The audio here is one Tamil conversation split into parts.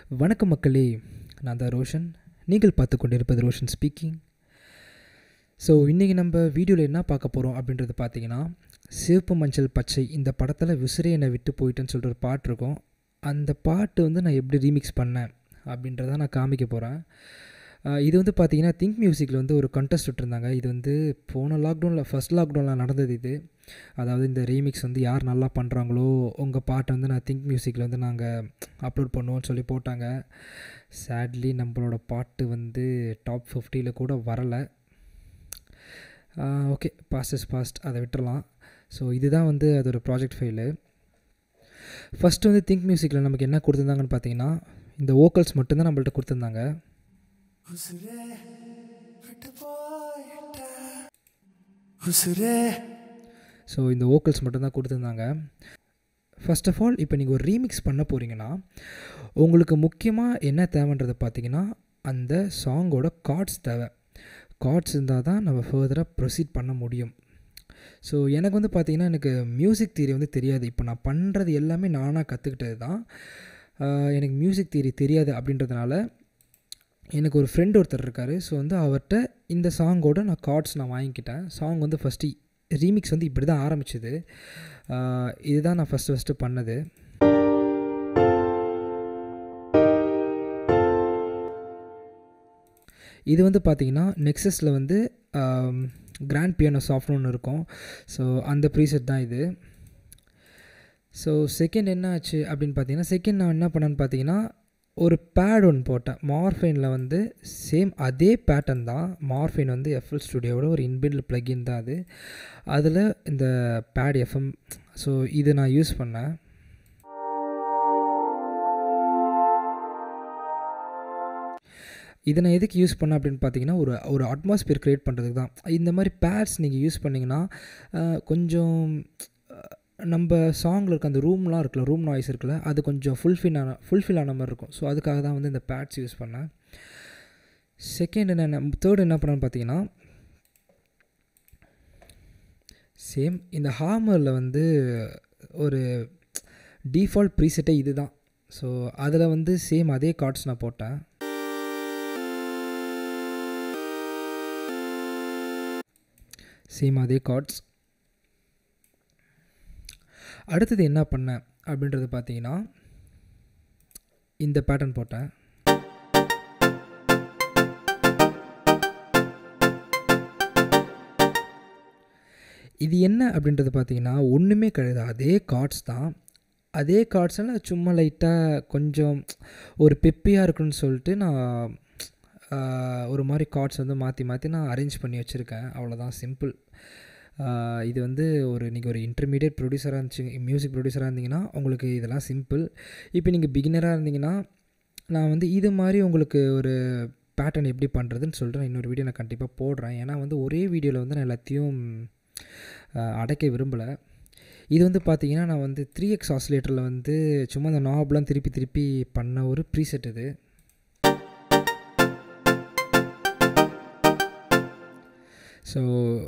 வணக்கம் மக்களே நான் தான் ரோஷன் நீங்கள் பார்த்து கொண்டிருப்பது ரோஷன் ஸ்பீக்கிங் ஸோ இன்றைக்கி நம்ம வீடியோவில் என்ன பார்க்க போகிறோம் அப்படின்றது பார்த்தீங்கன்னா சிவப்பு மஞ்சள் பச்சை இந்த படத்தில் விசிறி என்னை விட்டு போயிட்டேன்னு சொல்லிட்டு ஒரு பாட்டு இருக்கும் அந்த பாட்டு வந்து நான் எப்படி ரீமிக்ஸ் பண்ணேன் அப்படின்றத நான் காமிக்க போகிறேன் இது வந்து பார்த்தீங்கன்னா திங்க் மியூசிக்கில் வந்து ஒரு கண்டெஸ்ட் விட்டுருந்தாங்க இது வந்து போன லாக்டவுனில் ஃபஸ்ட் லாக்டவுனில் நடந்தது இது அதாவது இந்த ரீமிக்ஸ் வந்து யார் நல்லா பண்ணுறாங்களோ உங்கள் பாட்டை வந்து நான் திங்க் மியூசிக்கில் வந்து நாங்கள் அப்லோட் பண்ணுவோம்னு சொல்லி போட்டாங்க சேட்லி நம்மளோட பாட்டு வந்து டாப் ஃபிஃப்டியில் கூட வரலை ஓகே பாஸ்ட் இஸ் பாஸ்ட் அதை விட்டுறலாம் ஸோ இதுதான் வந்து அதோட ப்ராஜெக்ட் ஃபைலு ஃபஸ்ட்டு வந்து திங்க் மியூசிக்கில் நமக்கு என்ன கொடுத்துருந்தாங்கன்னு பார்த்தீங்கன்னா இந்த வோக்கல்ஸ் மட்டும்தான் நம்மள்ட்ட கொடுத்துருந்தாங்க உசுரே விட்டு போயிட்ட உசுரே ஸோ இந்த வோக்கல்ஸ் மட்டும்தான் கொடுத்துருந்தாங்க ஃபர்ஸ்ட் ஆஃப் ஆல் இப்போ நீங்கள் ஒரு ரீமிக்ஸ் பண்ண போகிறீங்கன்னா உங்களுக்கு முக்கியமாக என்ன தேவைன்றதை பார்த்தீங்கன்னா அந்த சாங்கோட கார்ட்ஸ் தேவை கார்ட்ஸ் இருந்தால் தான் நம்ம ஃபர்தராக ப்ரொசீட் பண்ண முடியும் ஸோ எனக்கு வந்து பார்த்திங்கன்னா எனக்கு மியூசிக் தியரி வந்து தெரியாது இப்போ நான் பண்ணுறது எல்லாமே நானாக கற்றுக்கிட்டது தான் ஆஹ் எனக்கு மியூசிக் தியரி தெரியாது அப்படின்றதுனால எனக்கு ஒரு ஃப்ரெண்ட் ஒருத்தர் இருக்கார் ஸோ வந்து அவர்கிட்ட இந்த சாங்கோட நான் கார்ட்ஸ் நான் வாங்கிக்கிட்டேன் சாங் வந்து ஃபஸ்ட்டு ரீமிக்ஸ் வந்து இப்படி தான் ஆரம்பிச்சது ஆஹ் இதுதான் நான் ஃபஸ்ட்டு ஃபஸ்ட்டு பண்ணது இது வந்து பார்த்தீங்கன்னா நெக்ஸஸில் வந்து கிராண்ட் பியானோ சாஃப்ட்னு ஒன்று இருக்கும் ஸோ அந்த ப்ரீசெட் தான் இது ஸோ செகண்ட் என்ன ஆச்சு அப்படின்னு பார்த்தீங்கன்னா செகண்ட் நான் என்ன பண்ணேன்னு பார்த்தீங்கன்னா ஒரு பேட் ஒன்று போட்டேன் மார்ஃபைனில் வந்து சேம் அதே பேட்டர்ன் தான் மார்ஃபைன் வந்து எஃப்எல் ஸ்டுடியோவோட ஒரு இன்பில்ட் ப்ளகின் தான் அது அதில் இந்த பேட் எஃப்எம் ஸோ இது நான் யூஸ் பண்ணேன் இதை நான் எதுக்கு யூஸ் பண்ணேன் அப்படின்னு பார்த்தீங்கன்னா ஒரு ஒரு அட்மாஸ்பியர் க்ரியேட் பண்ணுறதுக்கு தான் இந்த மாதிரி பேட்ஸ் நீங்கள் யூஸ் பண்ணிங்கன்னா அஹ், கொஞ்சம் அஹ், நம்ம சாங்கில் இருக்க அந்த ரூம்லாம் இருக்குல்ல ரூம் நாய்ஸ் இருக்குல்ல அது கொஞ்சம் ஃபுல்ஃபில் ஆன ஃபுல்ஃபில் ஆன மாதிரி இருக்கும் ஸோ அதுக்காக தான் வந்து இந்த பேட்ஸ் யூஸ் பண்ணேன் செகண்ட் என்ன தேர்ட் என்ன பண்ணேன்னு பார்த்தீங்கன்னா சேம் இந்த ஹார்மரில் வந்து ஒரு டிஃபால்ட் ப்ரீசெட்டே இது தான் ஸோ அதில் வந்து சேம் அதே கார்ட்ஸ் நான் போட்டேன் சேம் அதே கார்ட்ஸ் அடுத்தது என்ன பண்ணேன் அப்படின்றது பார்த்தீங்கன்னா இந்த பேட்டர்ன் போட்டேன் இது என்ன அப்படின்றது பார்த்தீங்கன்னா ஒன்றுமே கிடையாது அதே கார்ட்ஸ் தான் அதே கார்ட்ஸில் சும்மா லைட்டாக கொஞ்சம் ஒரு பெப்பியாக இருக்குன்னு சொல்லிட்டு நான் ஆஹ், ஒரு மாதிரி கார்ட்ஸ் வந்து மாற்றி மாற்றி நான் அரேஞ்ச் பண்ணி வச்சுருக்கேன் அவ்வளோதான் சிம்பிள் இது வந்து ஒரு நீங்கள் ஒரு இன்டர்மீடியட் ப்ரொடியூசராக இருந்துச்சு மியூசிக் ப்ரொடியூசராக இருந்தீங்கன்னா உங்களுக்கு இதெல்லாம் சிம்பிள் இப்போ நீங்கள் பிகினராக இருந்தீங்கன்னா நான் வந்து இது மாதிரி உங்களுக்கு ஒரு பேட்டர்ன் எப்படி பண்ணுறதுன்னு சொல்லிட்டு நான் இன்னொரு வீடியோ நான் கண்டிப்பாக போடுறேன் ஏன்னா வந்து ஒரே வீடியோவில் வந்து நான் எல்லாத்தையும் ஆஹ், அடைக்க விரும்பலை இது வந்து பார்த்தீங்கன்னா நான் வந்து த்ரீ எக்ஸ் ஆசிலேட்டரில் வந்து சும்மா அந்த நாப்லாம் திருப்பி திருப்பி பண்ண ஒரு ப்ரீசெட் இது ஸோ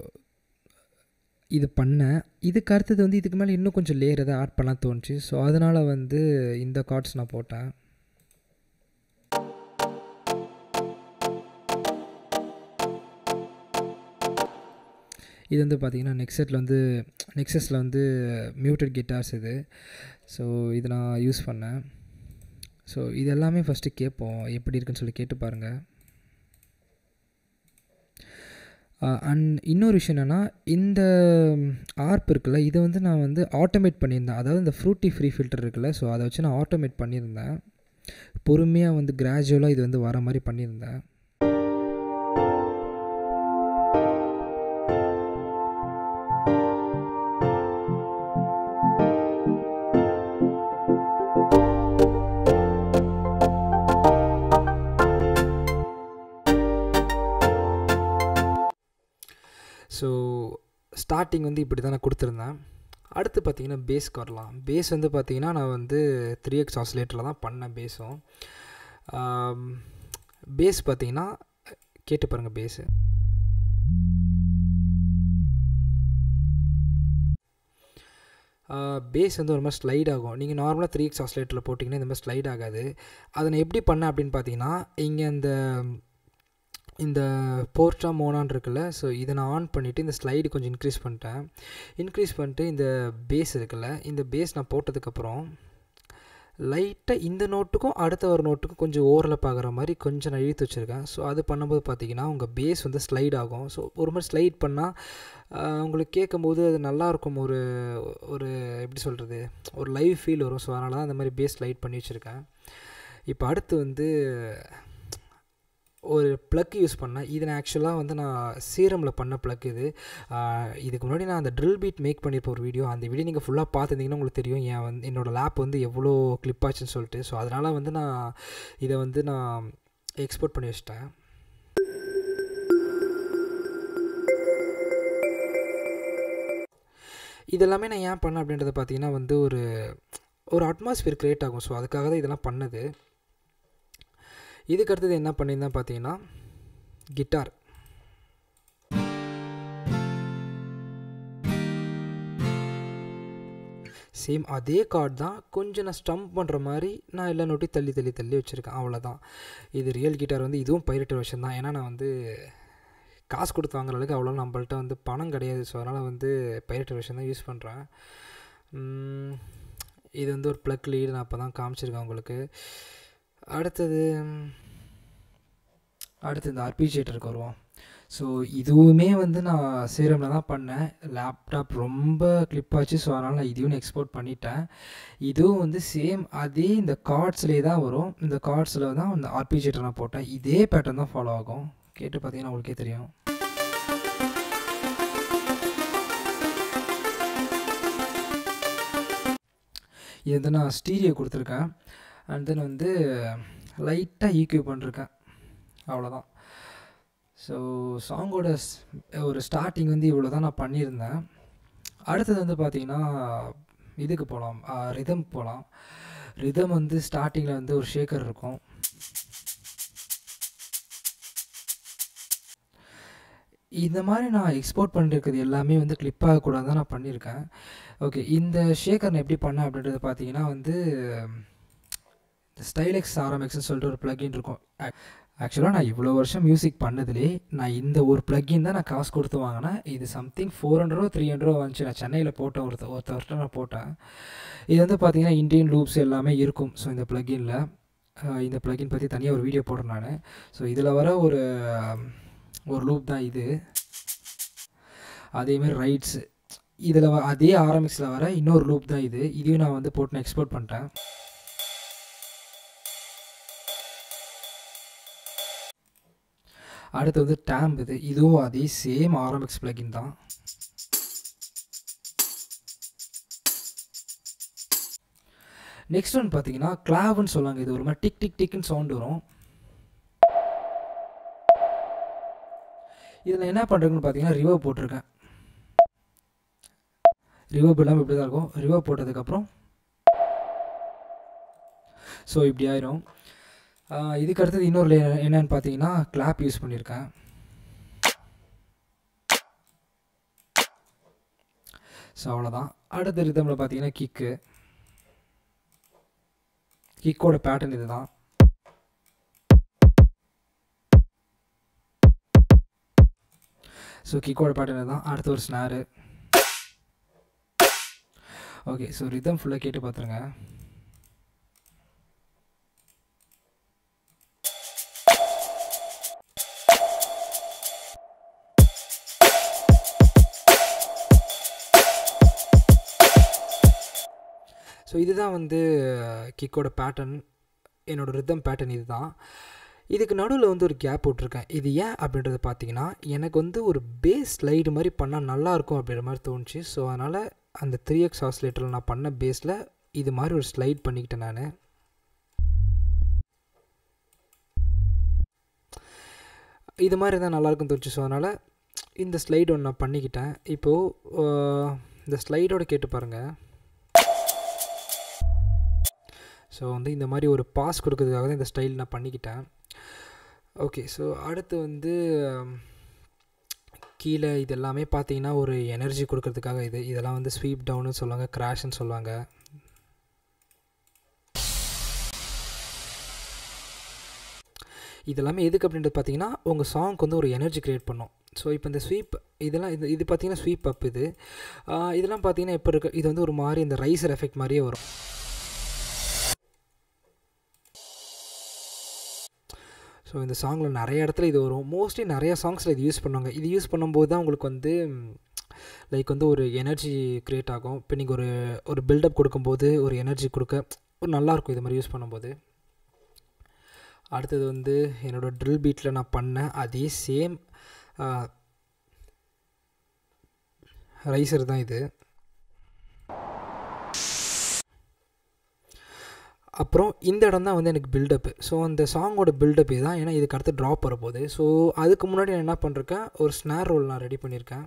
இது பண்ணேன் இதுக்கு அடுத்தது வந்து இதுக்கு மேலே இன்னும் கொஞ்சம் லேயர் எதாவது ஆட் பண்ணலாம் தோணுச்சு ஸோ அதனால் வந்து இந்த கார்ட்ஸ் நான் போட்டேன் இது வந்து பார்த்திங்கன்னா நெக்ஸட்டில் வந்து நெக்ஸஸில் வந்து மியூட்டட் கிட்டார்ஸ் இது ஸோ இது நான் யூஸ் பண்ணேன் ஸோ இது எல்லாமே ஃபஸ்ட்டு கேட்போம் எப்படி இருக்குன்னு சொல்லி கேட்டு பாருங்கள் அண்ட் இன்னொரு விஷயம் என்னென்னா இந்த ஆர்ப் இருக்குல்ல இதை வந்து நான் வந்து ஆட்டோமேட் பண்ணியிருந்தேன் அதாவது இந்த ஃப்ரூட்டி ஃப்ரீ ஃபில்டர் இருக்குல்ல ஸோ அதை வச்சு நான் ஆட்டோமேட் பண்ணியிருந்தேன் பொறுமையாக வந்து கிராஜுவலாக இது வந்து வர மாதிரி பண்ணியிருந்தேன் ஸோ ஸ்டார்டிங் வந்து இப்படி தான் நான் கொடுத்துருந்தேன் அடுத்து பார்த்தீங்கன்னா பேஸ்க்கு வரலாம் பேஸ் வந்து பார்த்தீங்கன்னா நான் வந்து த்ரீ எக்ஸ் ஆசிலேட்டரில் தான் பண்ணேன் பேஸும் பேஸ் பார்த்தீங்கன்னா கேட்டு பாருங்கள் பேஸு பேஸ் வந்து ஒரு மாதிரி ஸ்லைட் ஆகும் நீங்கள் நார்மலாக த்ரீ எக்ஸ் ஆஸ்லேட்டரில் போட்டிங்கன்னா இந்த மாதிரி ஸ்லைட் ஆகாது அதை நான் எப்படி பண்ணேன் அப்படின்னு பார்த்தீங்கன்னா இங்கே இந்த இந்த போர்ட்டா மோனான் இருக்குல்ல ஸோ இதை நான் ஆன் பண்ணிவிட்டு இந்த ஸ்லைடு கொஞ்சம் இன்க்ரீஸ் பண்ணிட்டேன் இன்க்ரீஸ் பண்ணிட்டு இந்த பேஸ் இருக்குல்ல இந்த பேஸ் நான் போட்டதுக்கப்புறம் லைட்டாக இந்த நோட்டுக்கும் அடுத்த ஒரு நோட்டுக்கும் கொஞ்சம் ஓரலப் ஆகிற மாதிரி கொஞ்சம் நான் இழுத்து வச்சுருக்கேன் ஸோ அது பண்ணும்போது பார்த்தீங்கன்னா உங்கள் பேஸ் வந்து ஸ்லைட் ஆகும் ஸோ ஒரு மாதிரி ஸ்லைட் பண்ணால் உங்களுக்கு கேட்கும்போது அது நல்லாயிருக்கும் ஒரு ஒரு எப்படி சொல்கிறது ஒரு லைவ் ஃபீல் வரும் ஸோ அதனால தான் அந்த மாதிரி பேஸ் ஸ்லைட் பண்ணி வச்சுருக்கேன் இப்போ அடுத்து வந்து ஒரு ப்ளக் யூஸ் பண்ணேன் இது நான் ஆக்சுவலாக வந்து நான் சீரமில் பண்ண ப்ளக் இது இதுக்கு முன்னாடி நான் அந்த ட்ரில் பீட் மேக் பண்ணியிருப்ப ஒரு வீடியோ அந்த வீடியோ நீங்கள் ஃபுல்லாக பார்த்துருந்தீங்கன்னா உங்களுக்கு தெரியும் என் வந்து என்னோடய லேப் வந்து எவ்வளோ கிளிப் ஆச்சுன்னு சொல்லிட்டு ஸோ அதனால் வந்து நான் இதை வந்து நான் எக்ஸ்போர்ட் பண்ணி வச்சிட்டேன் இதெல்லாமே நான் ஏன் பண்ணேன் அப்படின்றத பார்த்தீங்கன்னா வந்து ஒரு ஒரு அட்மாஸ்பியர் க்ரியேட் ஆகும் ஸோ அதுக்காக தான் இதெல்லாம் பண்ணது இதுக்கு அடுத்தது என்ன பண்ணியிருந்தேன் பார்த்தீங்கன்னா கிட்டார் சேம் அதே கார்டு தான் கொஞ்சம் நான் ஸ்டம்ப் பண்ணுற மாதிரி நான் எல்லா நோட்டி தள்ளி தள்ளி தள்ளி வச்சுருக்கேன் அவ்வளோதான் இது ரியல் கிட்டார் வந்து இதுவும் பைரட்டர் விஷயம் தான் ஏன்னா நான் வந்து காசு கொடுத்து வாங்குற அளவுக்கு அவ்வளோ நம்மள்ட்ட வந்து பணம் கிடையாது ஸோ அதனால் வந்து பைரட்டர் விஷயம் தான் யூஸ் பண்ணுறேன் இது வந்து ஒரு ப்ளக் லீடு நான் அப்போ தான் காமிச்சிருக்கேன் உங்களுக்கு அடுத்தது அடுத்து இந்த ஆர்பிஜியேட்டருக்கு வருவோம் ஸோ இதுவுமே வந்து நான் சீரமில் தான் பண்ணேன் லேப்டாப் ரொம்ப கிளிப் ஆச்சு ஸோ அதனால் நான் இதுவும் எக்ஸ்போர்ட் பண்ணிட்டேன் இதுவும் வந்து சேம் அதே இந்த கார்ட்ஸ்லேயே தான் வரும் இந்த கார்ட்ஸில் தான் இந்த ஆர்பிஜியேட்டர் நான் போட்டேன் இதே பேட்டர்ன் தான் ஃபாலோ ஆகும் கேட்டு பார்த்தீங்கன்னா உங்களுக்கே தெரியும் இது வந்து நான் ஸ்டீரியோ கொடுத்துருக்கேன் அண்ட் தென் வந்து லைட்டாக ஈக்யூ பண்ணிருக்கேன் அவ்வளோதான் ஸோ சாங்கோட ஒரு ஸ்டார்டிங் வந்து இவ்வளோ தான் நான் பண்ணியிருந்தேன் அடுத்தது வந்து பார்த்திங்கன்னா இதுக்கு போகலாம் ரிதம் போகலாம் ரிதம் வந்து ஸ்டார்டிங்கில் வந்து ஒரு ஷேக்கர் இருக்கும் இந்த மாதிரி நான் எக்ஸ்போர்ட் பண்ணிருக்கிறது எல்லாமே வந்து கிளிப் ஆகக்கூடாது தான் நான் பண்ணியிருக்கேன் ஓகே இந்த ஷேக்கர் நான் எப்படி பண்ணேன் அப்படின்றது பார்த்தீங்கன்னா வந்து ஸ்டைலெக்ஸ் ஆர்எம்எக்ஸ்னு சொல்லிட்டு ஒரு ப்ளகின் இருக்கும் ஆக்சுவலாக நான் இவ்வளோ வருஷம் மியூசிக் பண்ணதுலே நான் இந்த ஒரு ப்ளக்கின் தான் நான் காசு கொடுத்து வாங்கினேன் இது சம்திங் ஃபோர் ஹண்ட்ரடோ த்ரீ ஹண்ட்ரடோ வந்துச்சு நான் சென்னையில் போட்டேன் ஒருத்த ஒருத்தர்கிட்ட நான் போட்டேன் இது வந்து பார்த்தீங்கன்னா இண்டியன் லூப்ஸ் எல்லாமே இருக்கும் ஸோ இந்த ப்ளக்கினில் இந்த ப்ளக்கின் பற்றி தனியாக ஒரு வீடியோ போடுறேன் நான் ஸோ இதில் வர ஒரு ஒரு லூப் தான் இது அதேமாரி ரைட்ஸு இதில் அதே ஆர்எம்எக்ஸில் வர இன்னொரு லூப் தான் இது இதையும் நான் வந்து போட்டு நான் எக்ஸ்போர்ட் பண்ணிட்டேன் அடுத்து வந்து டேம்ப் இது இதுவும் அதே சேம் ஆர்எம்எக்ஸ் பிளகின் தான் நெக்ஸ்ட் ஒன் பார்த்தீங்கன்னா கிளாவ்னு சொல்லுவாங்க இது ஒரு மாதிரி டிக் டிக் டிக்னு சவுண்ட் வரும் இதில் என்ன பண்ணுறதுன்னு பார்த்தீங்கன்னா ரிவர்வ் போட்டிருக்கேன் ரிவர்வ் இல்லாமல் இப்படி தான் இருக்கும் ரிவர்வ் போட்டதுக்கப்புறம் ஸோ இப்படி ஆயிரும் இதுக்கு அடுத்தது இன்னொரு என்னன்னு பார்த்தீங்கன்னா கிளாப் யூஸ் பண்ணியிருக்கேன் ஸோ அவ்வளோதான் அடுத்த ரிதமில் பார்த்தீங்கன்னா கிக்கு கிக்கோட பேட்டர்ன் இது தான் ஸோ கிக்கோட பேட்டர்ன் தான் அடுத்த ஒரு ஸ்னாரு ஓகே ஸோ ரிதம் ஃபுல்லாக கேட்டு பார்த்துருங்க ஸோ இதுதான் வந்து கிக்கோட பேட்டர்ன் என்னோடய ரித்தம் பேட்டர்ன் இது தான் இதுக்கு நடுவில் வந்து ஒரு கேப் விட்ருக்கேன் இது ஏன் அப்படின்றது பார்த்தீங்கன்னா எனக்கு வந்து ஒரு பேஸ் ஸ்லைடு மாதிரி பண்ணால் நல்லாயிருக்கும் அப்படின்ற மாதிரி தோணுச்சு ஸோ அதனால் அந்த த்ரீ எக்ஸ் ஆஸ்லேட்டரில் நான் பண்ண பேஸில் இது மாதிரி ஒரு ஸ்லைட் பண்ணிக்கிட்டேன் நான் இது மாதிரி தான் நல்லாயிருக்கும் தோணுச்சு ஸோ அதனால் இந்த ஸ்லைடு ஒன்று நான் பண்ணிக்கிட்டேன் இப்போது இந்த ஸ்லைடோட கேட்டு பாருங்கள் ஸோ வந்து இந்த மாதிரி ஒரு பாஸ் கொடுக்கறதுக்காக தான் இந்த ஸ்டைல் நான் பண்ணிக்கிட்டேன் ஓகே ஸோ அடுத்து வந்து கீழே இது எல்லாமே பார்த்தீங்கன்னா ஒரு எனர்ஜி கொடுக்கறதுக்காக இது இதெல்லாம் வந்து ஸ்வீப் டவுன்னு சொல்லுவாங்க கிராஷ்னு சொல்லுவாங்க இதெல்லாமே எதுக்கு அப்படின்றது பார்த்தீங்கன்னா உங்கள் சாங்க்கு வந்து ஒரு எனர்ஜி க்ரியேட் பண்ணும் ஸோ இப்போ இந்த ஸ்வீப் இதெல்லாம் இது இது பார்த்தீங்கன்னா ஸ்வீப் அப் இது ஆஹ் இதெல்லாம் பார்த்தீங்கன்னா இப்போ இருக்க இது வந்து ஒரு மாதிரி இந்த ரைசர் எஃபெக்ட் மாதிரியே வரும் ஸோ இந்த சாங்கில் நிறைய இடத்துல இது வரும் மோஸ்ட்லி நிறைய சாங்ஸில் இது யூஸ் பண்ணுவாங்க இது யூஸ் பண்ணும்போது தான் உங்களுக்கு வந்து லைக் வந்து ஒரு எனர்ஜி க்ரியேட் ஆகும் இப்போ நீங்கள் ஒரு ஒரு பில்டப் கொடுக்கும்போது ஒரு எனர்ஜி கொடுக்க ஒரு நல்லாயிருக்கும் இது மாதிரி யூஸ் பண்ணும்போது அடுத்தது வந்து என்னோடய ட்ரில் பீட்டில் நான் பண்ணேன் அதே சேம் ரைசர் தான் இது அப்புறம் இந்த இடம் தான் வந்து எனக்கு பில்டப்பு ஸோ அந்த சாங்கோட பில்டப் இதுதான் ஏன்னா இதுக்கு அடுத்து ட்ராப் வரப்போகுது ஸோ அதுக்கு முன்னாடி நான் என்ன பண்ணிருக்கேன் ஒரு ஸ்னார் ரோல் நான் ரெடி பண்ணியிருக்கேன்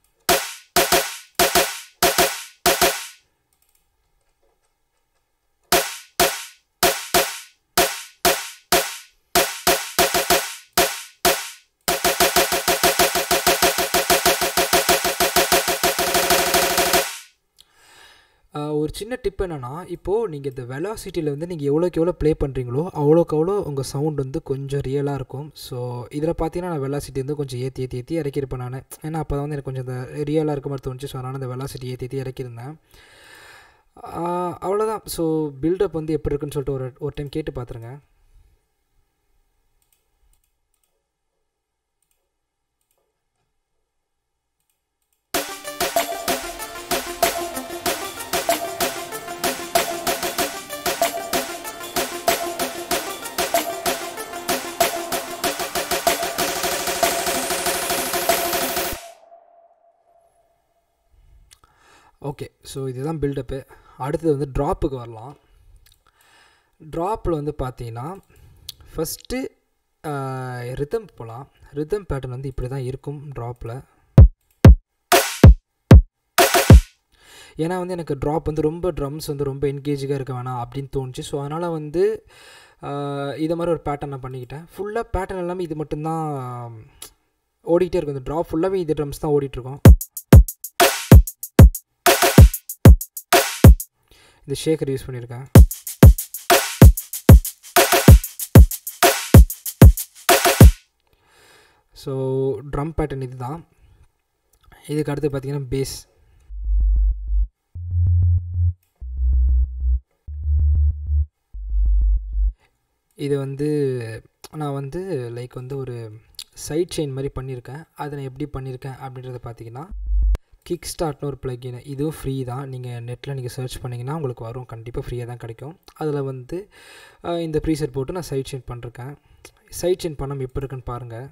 ஆஹ் ஒரு சின்ன டிப் என்னென்னா இப்போது நீங்கள் இந்த வெலாசிட்டியில் வந்து நீங்கள் எவ்வளோக்கு எவ்வளோ ப்ளே பண்ணுறீங்களோ அவ்வளோக்கு அவ்வளோ உங்கள் சவுண்ட் வந்து கொஞ்சம் ரியலாக இருக்கும் ஸோ இதில் பார்த்தீங்கன்னா நான் வெலாசிட்டி வந்து கொஞ்சம் ஏற்றி ஏற்றி ஏற்றி இறக்கியிருப்பேன் நான் ஏன்னா அப்போ தான் வந்து எனக்கு கொஞ்சம் இந்த ரியலாக இருக்க மாதிரி தோணுச்சு ஸோ அதனால் இந்த வெலாசிட்டி ஏற்றி ஏற்றி இறக்கியிருந்தேன் ஆஹ் அவ்வளோதான் ஸோ பில்டப் வந்து எப்படி இருக்குன்னு சொல்லிட்டு ஒரு ஒரு டைம் கேட்டு பார்த்துருங்க ஓகே ஸோ இதுதான் பில்டப்பு அடுத்தது வந்து ட்ராப்புக்கு வரலாம் ட்ராப்பில் வந்து பார்த்தீங்கன்னா ஃபஸ்ட்டு ரிதம் போகலாம் ரிதம் பேட்டர்ன் வந்து இப்படி தான் இருக்கும் ட்ராப்பில் ஏன்னா வந்து எனக்கு ட்ராப் வந்து ரொம்ப ட்ரம்ஸ் வந்து ரொம்ப என்கேஜிங்காக இருக்க வேணாம் அப்படின்னு தோணுச்சு ஸோ அதனால் வந்து ஆஹ், இதை மாதிரி ஒரு பேட்டர்ன் நான் பண்ணிக்கிட்டேன் ஃபுல்லாக பேட்டர்ன் எல்லாமே இது மட்டும்தான் ஓடிக்கிட்டே இருக்கும் இந்த ட்ராப் ஃபுல்லாகவே இது ட்ரம்ஸ் தான் ஓடிட்டுருக்கோம் இந்த ஷேக்கர் யூஸ் பண்ணியிருக்கேன் ஸோ ட்ரம் பேட்டர்ன் இது தான் இதுக்கு அடுத்து பார்த்தீங்கன்னா பேஸ் இது வந்து நான் வந்து லைக் வந்து ஒரு சைட் செயின் மாதிரி பண்ணியிருக்கேன் அதை நான் எப்படி பண்ணியிருக்கேன் அப்படின்றத பார்த்தீங்கன்னா கிக் ஸ்டார்ட்னு ஒரு பிளக்கின் இதுவும் ஃப்ரீ தான் நீங்கள் நெட்டில் நீங்கள் சர்ச் பண்ணிங்கன்னா உங்களுக்கு வரும் கண்டிப்பாக ஃப்ரீயாக தான் கிடைக்கும் அதில் வந்து அஹ், இந்த ப்ரீசெட் போட்டு நான் சைட் செயின் பண்ணிருக்கேன் சைட் செயின் பண்ணாமல் எப்படி இருக்குன்னு பாருங்கள்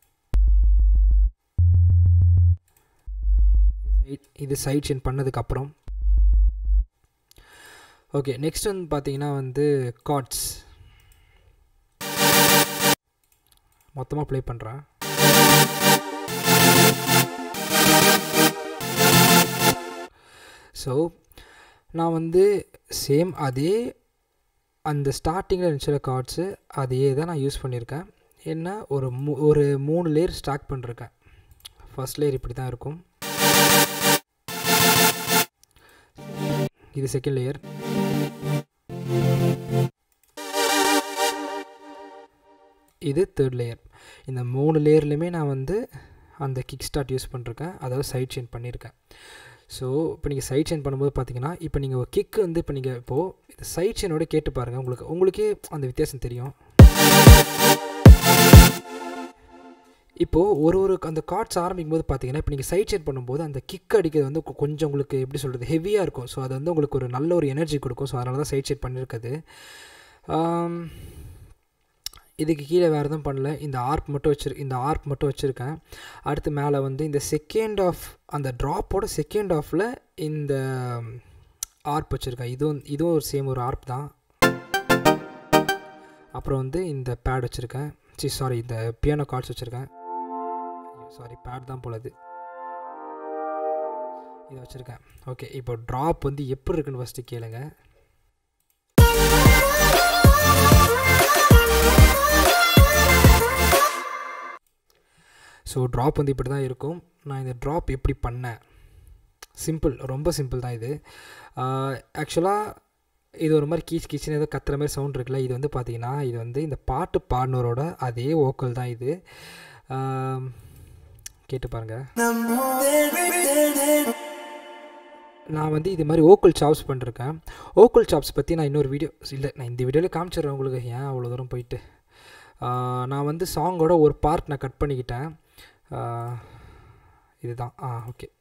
இது சைட் செயின் பண்ணதுக்கப்புறம் ஓகே நெக்ஸ்ட் வந்து பார்த்தீங்கன்னா வந்து கார்ட்ஸ் மொத்தமாக ப்ளே பண்ணுறேன் ஸோ நான் வந்து சேம் அதே அந்த ஸ்டார்டிங்கில் இருந்துச்சு கார்ட்ஸு அதே தான் நான் யூஸ் பண்ணியிருக்கேன் என்ன ஒரு மூ ஒரு மூணு லேயர் ஸ்டாக் பண்ணிருக்கேன் ஃபர்ஸ்ட் லேயர் இப்படி தான் இருக்கும் இது செகண்ட் லேயர் இது தேர்ட் லேயர் இந்த மூணு லேயர்லையுமே நான் வந்து அந்த கிக் ஸ்டார்ட் யூஸ் பண்ணிருக்கேன் அதாவது சைட் செயின் பண்ணியிருக்கேன் ஸோ இப்போ நீங்கள் சைட் செயின் பண்ணும்போது பார்த்தீங்கன்னா இப்போ நீங்கள் ஒரு கிக் வந்து இப்போ நீங்கள் இப்போது இந்த சைட் செயினோட கேட்டு பாருங்கள் உங்களுக்கு உங்களுக்கே அந்த வித்தியாசம் தெரியும் இப்போது ஒரு ஒரு அந்த கார்ட்ஸ் ஆரம்பிக்கும் போது பார்த்தீங்கன்னா இப்போ நீங்கள் சைட் செயின் பண்ணும்போது அந்த கிக் அடிக்கிறது வந்து கொ- கொஞ்சம் உங்களுக்கு எப்படி சொல்கிறது ஹெவியாக இருக்கும் ஸோ அது வந்து உங்களுக்கு ஒரு நல்ல ஒரு எனர்ஜி கொடுக்கும் ஸோ அதனால தான் சைட் செயின் பண்ணியிருக்குது ஆம், இதுக்கு கீழே வேறு எதுவும் பண்ணல இந்த ஆர்ப் மட்டும் வச்சிரு இந்த ஆர்ப் மட்டும் வச்சுருக்கேன் அடுத்து மேலே வந்து இந்த செகண்ட் ஆஃப் அந்த ட்ராப்போட செகண்ட் ஆஃபில் இந்த ஆர்ப் வச்சுருக்கேன் இதுவும் இதுவும் ஒரு சேம் ஒரு ஆர்ப் தான் அப்புறம் வந்து இந்த பேட் வச்சுருக்கேன் சி சாரி இந்த பியானோ கார்ட்ஸ் வச்சுருக்கேன் சாரி பேட் தான் போலது இதை வச்சுருக்கேன் ஓகே இப்போ ட்ராப் வந்து எப்படி இருக்குன்னு ஃபஸ்ட்டு கேளுங்க ஸோ ஸோ ட்ராப் வந்து இப்படி தான் இருக்கும் நான் இந்த ட்ராப் எப்படி பண்ணேன் சிம்பிள் ரொம்ப சிம்பிள் தான் இது ஆக்சுவலாக இது ஒரு மாதிரி கீச் கீச்சுன்னு ஏதோ கத்துற மாதிரி சவுண்ட் இருக்குல்ல இது வந்து பார்த்தீங்கன்னா இது வந்து இந்த பாட்டு பாடினவரோட அதே ஓக்கல் தான் இது ஆம், கேட்டு பாருங்கள் நான் வந்து இது மாதிரி ஓக்கல் சாப்ஸ் பண்ணிருக்கேன் ஓக்கல் சாப்ஸ் பற்றி நான் இன்னொரு வீடியோ இல்லை நான் இந்த வீடியோவில் காமிச்சிடுறேன் உங்களுக்கு ஏன் அவ்வளோ தூரம் போயிட்டு ஆஹ், நான் வந்து சாங்கோட ஒரு பார்ட் நான் கட் பண்ணிக்கிட்டேன் ஆஹ், இதுதான் ஆ ஓகே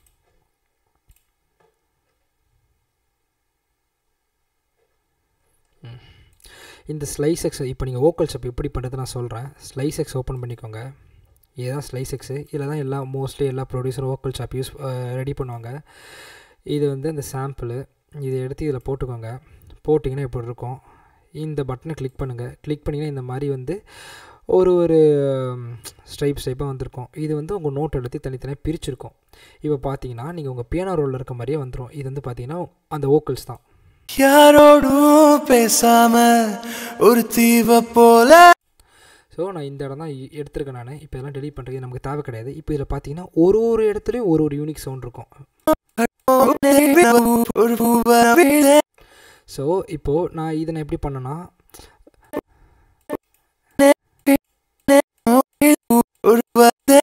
இந்த ஸ்லைஸ் எக்ஸ் இப்போ நீங்கள் ஓக்கல் ஷாப் எப்படி பண்ணுறது நான் சொல்கிறேன் ஸ்லைஸ் எக்ஸ் ஓப்பன் பண்ணிக்கோங்க இதுதான் ஸ்லைஸ் எக்ஸு இதில் தான் எல்லா மோஸ்ட்லி எல்லா ப்ரொடியூசரும் ஓக்கல் ஷாப் யூஸ் ரெடி பண்ணுவாங்க இது வந்து இந்த சாம்பிளு இதை எடுத்து இதில் போட்டுக்கோங்க போட்டிங்கன்னா இப்படி இருக்கும் இந்த பட்டனை கிளிக் பண்ணுங்கள் கிளிக் பண்ணிங்கன்னா இந்த மாதிரி வந்து ஒரு ஒரு ஸ்ட்ரைப் ஸ்ட்ரைப்பாக வந்திருக்கும் இது வந்து உங்கள் நோட் எடுத்து தனித்தனியாக பிரிச்சிருக்கும் இப்போ பார்த்தீங்கன்னா நீங்கள் உங்கள் பியானோ ரோலில் இருக்க மாதிரியே வந்துடும் இது வந்து பார்த்தீங்கன்னா அந்த ஓக்கல்ஸ் தான் யாரோடும் பேசாம ஒரு தீவ போல ஸோ நான் இந்த இடம் தான் இ- எடுத்திருக்கேன் நான் இப்போ இதெல்லாம் டெலிட் பண்ணுறது நமக்கு தேவை கிடையாது இப்போ இதில் பார்த்தீங்கன்னா ஒரு ஒரு இடத்துலையும் ஒரு ஒரு யூனிக் சவுண்ட் இருக்கும் ஒரு பூவ விழ ஸோ இப்போது நான் இதை நான் எப்படி பண்ணேன்னா ஒரு பத-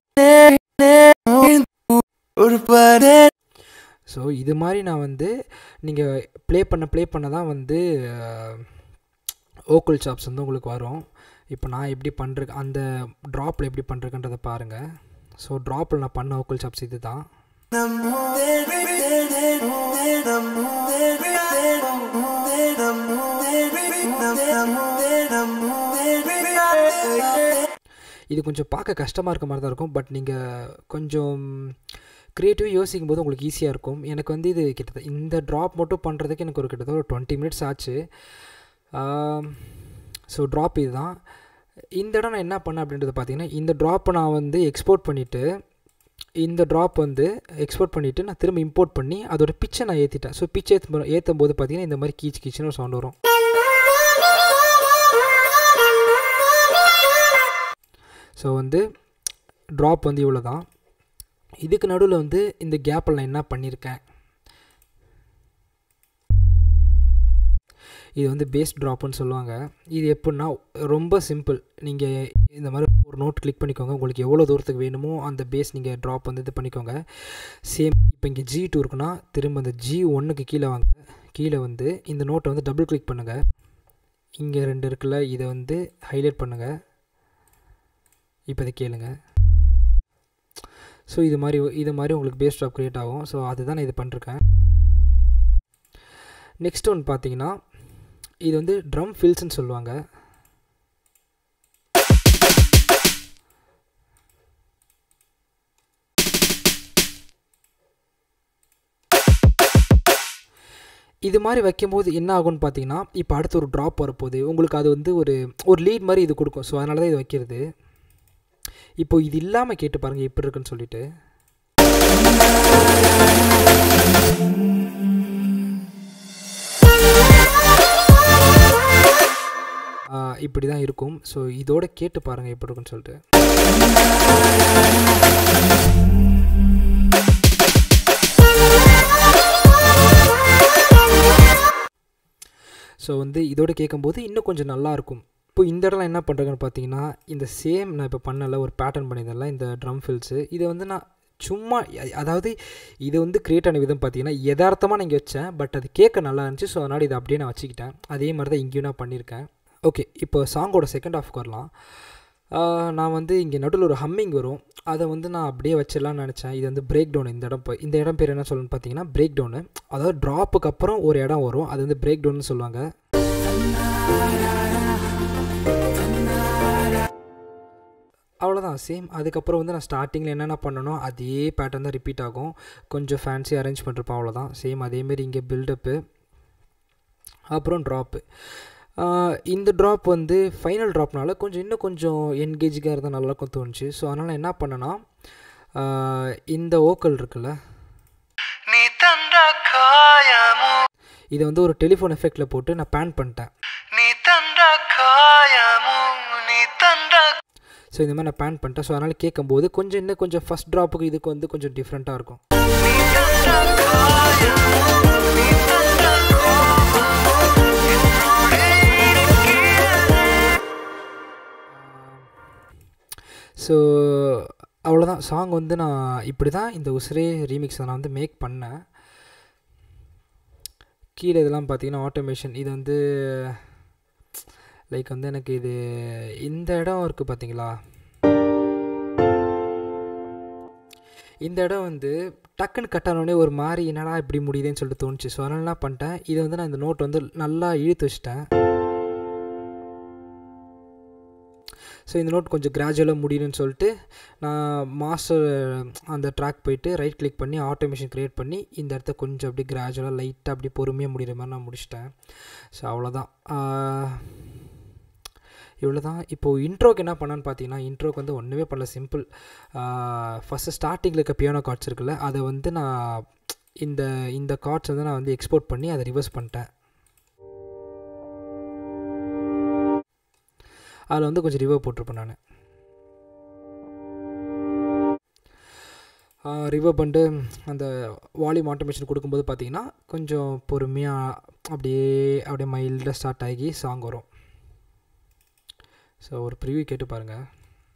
ஒரு பத ஸோ இது மாதிரி நான் வந்து நீங்கள் ப்ளே பண்ண ப்ளே பண்ண தான் வந்து ஓக்கல் சாப்ஸ் வந்து உங்களுக்கு வரும் இப்போ நான் எப்படி பண்ணுறேன் அந்த ட்ராப்பில் எப்படி பண்ணுறேன்றதை பாருங்கள் ஸோ ட்ராப்பில் நான் பண்ண ஓக்கல் சாப்ஸ் இது தான் இது கொஞ்சம் பார்க்க கஷ்டமாக இருக்க மாதிரி தான் இருக்கும் பட் நீங்கள் கொஞ்சம் க்ரியேட்டிவ் யோசிக்கும் போது உங்களுக்கு ஈஸியாக இருக்கும் எனக்கு வந்து இது கிட்டத்தட்ட இந்த ட்ராப் மட்டும் பண்ணுறதுக்கு எனக்கு ஒரு கிட்டத்தட்ட ஒரு டுவெண்ட்டி மினிட்ஸ் ஆச்சு ஸோ ட்ராப் இதுதான் இந்த இடம் நான் என்ன பண்ணேன் அப்படின்றது பார்த்தீங்கன்னா இந்த ட்ராப்பை நான் வந்து எக்ஸ்போர்ட் பண்ணிவிட்டு இந்த ட்ராப் வந்து எக்ஸ்போர்ட் பண்ணிவிட்டு நான் திரும்ப இம்போர்ட் பண்ணி அதோட பிச்சை நான் ஏற்றிட்டேன் ஸோ பிச்சை ஏற்றும் ஏற்றும் போது பார்த்தீங்கன்னா இந்த மாதிரி கீச் கீச்சுன்னு ஒரு சவுண்ட் வரும் ஸோ வந்து ட்ராப் வந்து இவ்வளோ தான் இதுக்கு நடுவில் வந்து இந்த கேப்பில் நான் என்ன பண்ணியிருக்கேன் இது வந்து பேஸ் ட்ராப்னு சொல்லுவாங்க இது எப்படின்னா ரொம்ப சிம்பிள் நீங்கள் இந்த மாதிரி ஒரு நோட் கிளிக் பண்ணிக்கோங்க உங்களுக்கு எவ்வளோ தூரத்துக்கு வேணுமோ அந்த பேஸ் நீங்கள் ட்ராப் வந்து இது பண்ணிக்கோங்க சேம் இப்போ இங்கே ஜி டூ இருக்குன்னா திரும்ப அந்த ஜி ஒன்றுக்கு கீழே வாங்க கீழே வந்து இந்த நோட்டை வந்து டபுள் கிளிக் பண்ணுங்கள் இங்கே ரெண்டு இருக்குல்ல இதை வந்து ஹைலைட் பண்ணுங்கள் இப்போ இதை கேளுங்க ஸோ இது மாதிரி இது மாதிரி உங்களுக்கு பேஸ் ட்ராப் க்ரியேட் ஆகும் ஸோ அதுதான் நான் இது பண்ணிருக்கேன் நெக்ஸ்ட் ஒன்று பார்த்தீங்கன்னா இது வந்து ட்ரம் ஃபில்ஸ்ன்னு சொல்லுவாங்க இது மாதிரி வைக்கும்போது என்ன ஆகும்னு பார்த்தீங்கன்னா இப்போ அடுத்து ஒரு ட்ராப் வரப்போகுது உங்களுக்கு அது வந்து ஒரு ஒரு லீட் மாதிரி இது கொடுக்கும் ஸோ அதனால தான் இது வைக்கிறது இப்போ இது இல்லாமல் கேட்டு பாருங்கள் எப்படி இருக்குன்னு சொல்லிட்டு ஆஹ் இப்படி தான் இருக்கும் ஸோ இதோட கேட்டு பாருங்கள் எப்படி இருக்குன்னு சொல்லிட்டு ஸோ வந்து இதோட கேட்கும்போது இன்னும் கொஞ்சம் நல்லா இருக்கும் இப்போ இந்த இடம்லாம் என்ன பண்ணுறேன்னு பார்த்தீங்கன்னா இந்த சேம் நான் இப்போ பண்ணல ஒரு பேட்டர்ன் பண்ணியிருந்தேன்ல இந்த ட்ரம் ஃபில்ஸு இதை வந்து நான் சும்மா அ- அதாவது இது வந்து கிரியேட் ஆன விதம் பார்த்தீங்கன்னா யதார்த்தமாக நான் இங்கே வச்சேன் பட் அது கேட்க நல்லா இருந்துச்சு ஸோ அதனால் இதை அப்படியே நான் வச்சுக்கிட்டேன் அதே மாதிரி தான் இங்கேயும் நான் பண்ணியிருக்கேன் ஓகே இப்போ சாங்கோட செகண்ட் ஆஃப்க்கு வரலாம் ஆஹ் நான் வந்து இங்கே நடுவில் ஒரு ஹம்மிங் வரும் அதை வந்து நான் அப்படியே வச்சிடலாம்னு நினச்சேன் இது வந்து பிரேக் டவுன் இந்த இடம் இப்போ இந்த இடம் பேர் என்ன சொல்லணும்னு பார்த்தீங்கன்னா பிரேக் டவுனு அதாவது ட்ராப்புக்கு அப்புறம் ஒரு இடம் வரும் அது வந்து பிரேக் டவுன்னு சொல்லுவாங்க அவ்வளோதான் சேம் அதுக்கப்புறம் வந்து நான் ஸ்டார்டிங்கில் என்னென்ன பண்ணனோ அதே பேட்டர்ன் தான் ரிப்பீட் ஆகும் கொஞ்சம் ஃபேன்சி அரேஞ்ச் பண்ணிருப்பேன் அவ்வளோதான் சேம் அதேமாரி இங்கே பில்டப்பு அப்புறம் ட்ராப்பு இந்த ட்ராப் வந்து ஃபைனல் ட்ராப்னால கொஞ்சம் இன்னும் கொஞ்சம் என்கேஜிங்காக இருந்தால் நல்லாயிருக்கும் தோணுச்சு ஸோ அதனால் என்ன பண்ணேன்னா ஆஹ் இந்த ஓக்கல் இருக்குல்ல நீ தந்த காயமோ இதை வந்து ஒரு டெலிஃபோன் எஃபெக்டில் போட்டு நான் பேன் பண்ணிட்டேன் நீ தந்த காயமோ நீ தந்த ஸோ இந்த மாதிரி நான் பேன் பண்ணிட்டேன் ஸோ அதனால் கேட்கும்போது கொஞ்சம் இன்னும் கொஞ்சம் ஃபஸ்ட் ட்ராப்புக்கு இதுக்கு வந்து கொஞ்சம் டிஃப்ரெண்ட்டாக இருக்கும் ஸோ அவ்வளோதான் சாங் வந்து நான் இப்படி தான் இந்த உசிரே ரீமிக்ஸை நான் வந்து மேக் பண்ணேன் கீழே இதெல்லாம் பார்த்தீங்கன்னா ஆட்டோமேஷன் இது வந்து லைக் வந்து எனக்கு இது இந்த இடம் இருக்குது பார்த்தீங்களா இந்த இடம் வந்து டக்குன்னு கட் ஆனோடனே ஒரு மாதிரி என்னடா இப்படி முடியுதுன்னு சொல்லிட்டு தோணுச்சு ஸோ அதனால என்ன பண்ணிட்டேன் இதை வந்து நான் இந்த நோட் வந்து நல்லா இழுத்து வச்சிட்டேன் ஸோ இந்த நோட் கொஞ்சம் கிராஜுவலாக முடியணும்னு சொல்லிட்டு நான் மாஸ்டர் அந்த ட்ராக் போயிட்டு ரைட் கிளிக் பண்ணி ஆட்டோமேஷன் க்ரியேட் பண்ணி இந்த இடத்த கொஞ்சம் அப்படியே கிராஜுவலாக லைட்டாக அப்படியே பொறுமையாக முடிகிற மாதிரி நான் முடிச்சிட்டேன் ஸோ அவ்வளோதான் இவ்வளோ தான் இப்போது இன்ட்ரோக்கு என்ன பண்ணான்னு பார்த்தீங்கன்னா இன்ட்ரோக்கு வந்து ஒன்றுமே பண்ணல சிம்பிள் ஃபஸ்ட்டு ஸ்டார்டிங்கில் இருக்க பியானோ கார்ட்ஸ் இருக்குல்ல அதை வந்து நான் இந்த இந்த கார்ட்ஸ் வந்து நான் வந்து எக்ஸ்போர்ட் பண்ணி அதை ரிவர்ஸ் பண்ணிட்டேன் அதில் வந்து கொஞ்சம் ரிவர் போட்டிருப்பேன் நான் ரிவர் பண்ணிட்டு அந்த வால்யூம் ஆட்டோமேஷன் கொடுக்கும்போது பார்த்தீங்கன்னா கொஞ்சம் பொறுமையாக அப்படியே அப்படியே மைல்டாக ஸ்டார்ட் ஆகி சாங் வரும் ஸோ ஒரு ப்ரிவியூ கேட்டு பாருங்கள்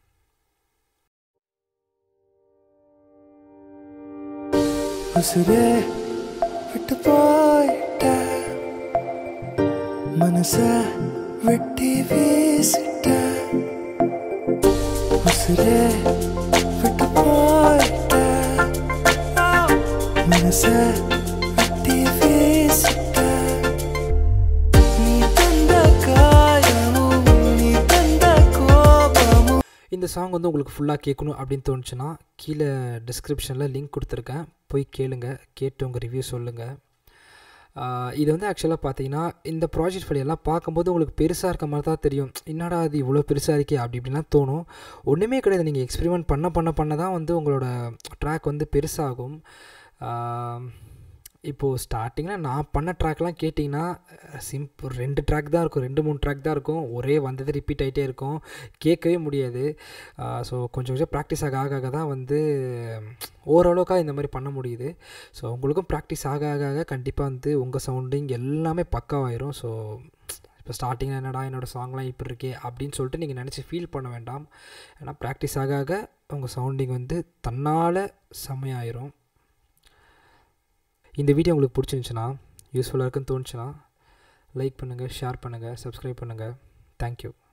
உசுரே விட்டு போயிட்ட மனச வெட்டி வீசிட்ட உசுரே விட்டு போயிட்ட மனச வெட்டி வீசிட்ட நீ தந்த காயமும் நீ தந்த கோபமும் இந்த சாங் வந்து உங்களுக்கு ஃபுல்லாக கேட்கணும் அப்படின்னு தோணுச்சுன்னா கீழே டிஸ்கிரிப்ஷனில் லிங்க் கொடுத்துருக்கேன் போய் கேளுங்க கேட்டு உங்கள் ரிவ்யூ சொல்லுங்கள் இது வந்து ஆக்சுவலாக பார்த்தீங்கன்னா இந்த ப்ராஜெக்ட் ஃபைல் எல்லாம் பார்க்கும்போது உங்களுக்கு பெருசாக இருக்க மாதிரி தான் தெரியும் என்னடா அது இவ்வளோ பெருசாக இருக்கே அப்படி இப்படிலாம் தோணும் ஒன்றுமே கிடையாது நீங்கள் எக்ஸ்பெரிமெண்ட் பண்ண பண்ண பண்ண தான் வந்து உங்களோட ட்ராக் வந்து பெருசாகும் இப்போது ஸ்டார்டிங்கில் நான் பண்ண ட்ராக்லாம் கேட்டிங்கன்னா சிம்பிள் ரெண்டு ட்ராக் தான் இருக்கும் ரெண்டு மூணு ட்ராக் தான் இருக்கும் ஒரே வந்தது ரிப்பீட் ஆகிட்டே இருக்கும் கேட்கவே முடியாது ஸோ கொஞ்சம் கொஞ்சம் ப்ராக்டிஸ் ஆக ஆக ஆக தான் வந்து ஓரளவுக்காக இந்த மாதிரி பண்ண முடியுது ஸோ உங்களுக்கும் ப்ராக்டிஸ் ஆக ஆக ஆக கண்டிப்பாக வந்து உங்கள் சவுண்டிங் எல்லாமே பக்காவாயிரும் ஸோ இப்போ ஸ்டார்டிங்கில் என்னடா என்னோடய சாங்லாம் இப்படி இருக்கே அப்படின்னு சொல்லிட்டு நீங்கள் நினச்சி ஃபீல் பண்ண வேண்டாம் ஏன்னா ப்ராக்டிஸ் ஆக ஆக உங்கள் சவுண்டிங் வந்து தன்னால் செம்மையாயிரும் இந்த வீடியோ உங்களுக்கு பிடிச்சிருந்துச்சுன்னா யூஸ்ஃபுல்லாக இருக்குன்னு தோணுச்சுன்னா லைக் பண்ணுங்கள் ஷேர் பண்ணுங்கள் சப்ஸ்கிரைப் பண்ணுங்கள் தேங்க்யூ